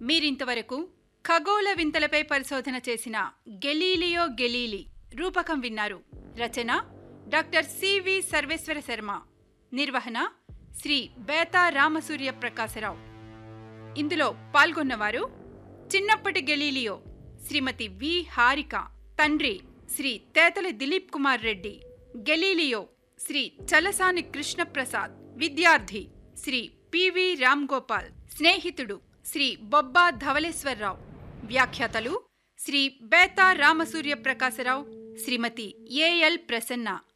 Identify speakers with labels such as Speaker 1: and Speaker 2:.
Speaker 1: మీరింతవరకు ఖగోళ వింతలపై పరిశోధన చేసిన గెలీలియో గెలీలి రూపకం విన్నారు రచన డాక్టర్ సివి సర్వేశ్వర శర్మ నిర్వహణ శ్రీ బేతా రామసూర్య ప్రకాశరావు ఇందులో పాల్గొన్నవారు చిన్నప్పటి గెలీలియో శ్రీమతి వి హారిక తండ్రి శ్రీ తేతలి దిలీప్ కుమార్ రెడ్డి గెలీలియో శ్రీ చలసాని కృష్ణప్రసాద్ విద్యార్థి శ్రీ పివి రామ్ గోపాల్ స్నేహితుడు శ్రీ బొబ్బా ధవళేశ్వరరావు వ్యాఖ్యాతలు శ్రీ బేతా రామసూర్య ప్రకాశరావు శ్రీమతి ఏఎల్ ప్రసన్న